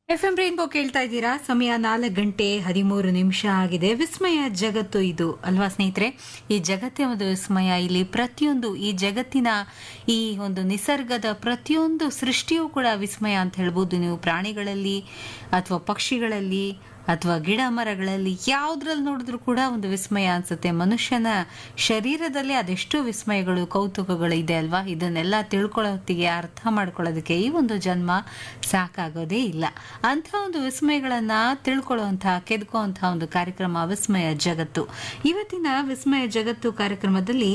F M rainbow ಕೇಳ್ತಾ ಇದ್ದೀರಾ ಸಮಯ ನಾಲ್ಕು ಗಂಟೆ ಹದಿಮೂರು ನಿಮಿಷ ಆಗಿದೆ ವಿಸ್ಮಯ ಜಗತ್ತು ಇದು ಅಲ್ವಾ ಸ್ನೇಹಿತರೆ ಈ ಜಗತ್ತೇ ಒಂದು ವಿಸ್ಮಯ ಇಲ್ಲಿ ಪ್ರತಿಯೊಂದು ಈ ಜಗತ್ತಿನ ಈ ಒಂದು ನಿಸರ್ಗದ ಪ್ರತಿಯೊಂದು ಸೃಷ್ಟಿಯೂ ಕೂಡ ವಿಸ್ಮಯ ಅಂತ ಹೇಳ್ಬೋದು ನೀವು ಪ್ರಾಣಿಗಳಲ್ಲಿ ಅಥವಾ ಪಕ್ಷಿಗಳಲ್ಲಿ ಅಥವಾ ಗಿಡ ಮರಗಳಲ್ಲಿ ಯಾವುದ್ರಲ್ಲಿ ನೋಡಿದ್ರು ಕೂಡ ಒಂದು ವಿಸ್ಮಯ ಅನ್ಸುತ್ತೆ ಮನುಷ್ಯನ ಶರೀರದಲ್ಲಿ ಅದೆಷ್ಟು ವಿಸ್ಮಯಗಳು ಕೌತುಕಗಳು ಇದೆ ಅಲ್ವಾ ಇದನ್ನೆಲ್ಲ ತಿಳ್ಕೊಳ್ಳೋ ಹೊತ್ತಿಗೆ ಅರ್ಥ ಮಾಡ್ಕೊಳ್ಳೋದಕ್ಕೆ ಈ ಒಂದು ಜನ್ಮ ಸಾಕಾಗೋದೇ ಇಲ್ಲ ಅಂಥ ಒಂದು ವಿಸ್ಮಯಗಳನ್ನ ತಿಳ್ಕೊಳ್ಳುವಂತಹ ಕೆದ್ಕುವಂತಹ ಒಂದು ಕಾರ್ಯಕ್ರಮ ವಿಸ್ಮಯ ಜಗತ್ತು ಇವತ್ತಿನ ವಿಸ್ಮಯ ಜಗತ್ತು ಕಾರ್ಯಕ್ರಮದಲ್ಲಿ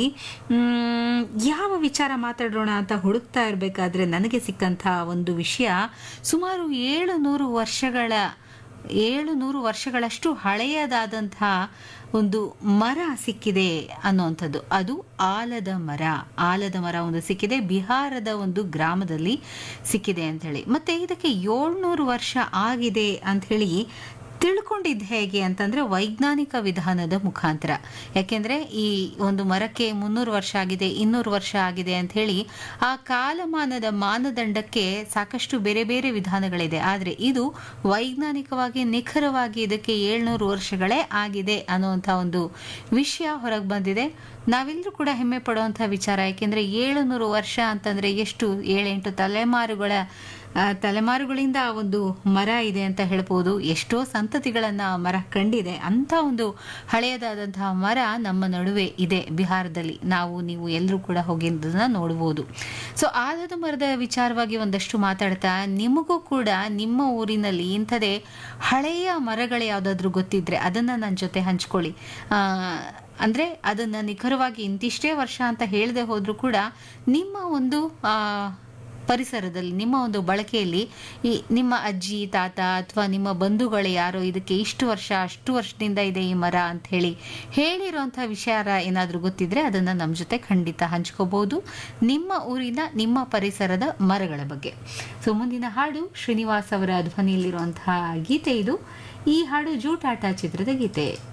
ಮ್, ಯಾವ ವಿಚಾರ ಮಾತಾಡೋಣ ಅಂತ ಹುಡುಕ್ತಾ ಇರಬೇಕಾದ್ರೆ ನನಗೆ ಸಿಕ್ಕಂತಹ ಒಂದು ವಿಷಯ ಸುಮಾರು ಏಳು ನೂರು ವರ್ಷಗಳ ಏಳು ನೂರು ವರ್ಷಗಳಷ್ಟು ಹಳೆಯದಾದಂತಹ ಒಂದು ಮರ ಸಿಕ್ಕಿದೆ ಅನ್ನುವಂಥದ್ದು ಅದು ಆಲದ ಮರ ಆಲದ ಮರ ಒಂದು ಸಿಕ್ಕಿದೆ ಬಿಹಾರದ ಒಂದು ಗ್ರಾಮದಲ್ಲಿ ಸಿಕ್ಕಿದೆ ಅಂತ ಹೇಳಿ ಮತ್ತೆ ಇದಕ್ಕೆ ಏಳ್ನೂರು ವರ್ಷ ಆಗಿದೆ ಅಂತ ಹೇಳಿ ತಿಳ್ಕೊಂಡಿದ್ದು ಹೇಗೆ ಅಂತಂದ್ರೆ ವೈಜ್ಞಾನಿಕ ವಿಧಾನದ ಮುಖಾಂತರ ಯಾಕೆಂದ್ರೆ ಈ ಒಂದು ಮರಕ್ಕೆ ಮುನ್ನೂರು ವರ್ಷ ಆಗಿದೆ ಇನ್ನೂರು ವರ್ಷ ಆಗಿದೆ ಅಂತ ಹೇಳಿ ಆ ಕಾಲಮಾನದ ಮಾನದಂಡಕ್ಕೆ ಸಾಕಷ್ಟು ಬೇರೆ ಬೇರೆ ವಿಧಾನಗಳಿದೆ ಆದರೆ ಇದು ವೈಜ್ಞಾನಿಕವಾಗಿ ನಿಖರವಾಗಿ ಇದಕ್ಕೆ ಏಳ್ನೂರು ವರ್ಷಗಳೇ ಆಗಿದೆ ಅನ್ನುವಂಥ ಒಂದು ವಿಷಯ ಹೊರಗೆ ಬಂದಿದೆ ನಾವೆಲ್ಲರೂ ಕೂಡ ಹೆಮ್ಮೆ ಪಡುವಂಥ ವಿಚಾರ ಯಾಕೆಂದ್ರೆ ಏಳುನೂರು ವರ್ಷ ಅಂತಂದ್ರೆ ಎಷ್ಟು ಏಳೆಂಟು ತಲೆಮಾರುಗಳ ಆ, ತಲೆಮಾರುಗಳಿಂದ ಆ ಒಂದು ಮರ ಇದೆ ಅಂತ ಹೇಳ್ಬೋದು ಎಷ್ಟೋ ಸಂತತಿಗಳನ್ನ ಆ ಮರ ಕಂಡಿದೆ ಅಂತ ಒಂದು ಹಳೆಯದಾದಂತಹ ಮರ ನಮ್ಮ ನಡುವೆ ಇದೆ ಬಿಹಾರದಲ್ಲಿ ನಾವು ನೀವು ಎಲ್ಲರೂ ಕೂಡ ಹೋಗಿದ್ದನ್ನ ನೋಡ್ಬೋದು ಸೊ ಆಲದ ಮರದ ವಿಚಾರವಾಗಿ ಒಂದಷ್ಟು ಮಾತಾಡ್ತಾ ನಿಮಗೂ ಕೂಡ ನಿಮ್ಮ ಊರಿನಲ್ಲಿ ಇಂಥದೇ ಹಳೆಯ ಮರಗಳು ಯಾವುದಾದ್ರೂ ಗೊತ್ತಿದ್ರೆ ಅದನ್ನ ನನ್ನ ಜೊತೆ ಹಂಚ್ಕೊಳ್ಳಿ ಆ, ಅಂದ್ರೆ ಅದನ್ನ ನಿಖರವಾಗಿ ಇಂತಿಷ್ಟೇ ವರ್ಷ ಅಂತ ಹೇಳದೆ ಹೋದ್ರೂ ಕೂಡ ನಿಮ್ಮ ಒಂದು ಆ ಪರಿಸರದಲ್ಲಿ ನಿಮ್ಮ ಒಂದು ಬಳಕೆಯಲ್ಲಿ ಈ ನಿಮ್ಮ ಅಜ್ಜಿ ತಾತ ಅಥವಾ ನಿಮ್ಮ ಬಂಧುಗಳು ಯಾರೋ ಇದಕ್ಕೆ ಇಷ್ಟು ವರ್ಷ ಅಷ್ಟು ವರ್ಷದಿಂದ ಇದೆ ಈ ಮರ ಅಂತ ಹೇಳಿ ಹೇಳಿರುವಂಥ ವಿಚಾರ ಏನಾದರೂ ಗೊತ್ತಿದ್ರೆ ಅದನ್ನು ನಮ್ಮ ಜೊತೆ ಖಂಡಿತ ಹಂಚ್ಕೋಬಹುದು ನಿಮ್ಮ ಊರಿನ ನಿಮ್ಮ ಪರಿಸರದ ಮರಗಳ ಬಗ್ಗೆ ಸೊ ಮುಂದಿನ ಹಾಡು ಶ್ರೀನಿವಾಸ್ ಅವರ ಧ್ವನಿಯಲ್ಲಿರುವಂತಹ ಗೀತೆ ಇದು ಈ ಹಾಡು ಜೂಟಾಟ ಚಿತ್ರದ ಗೀತೆ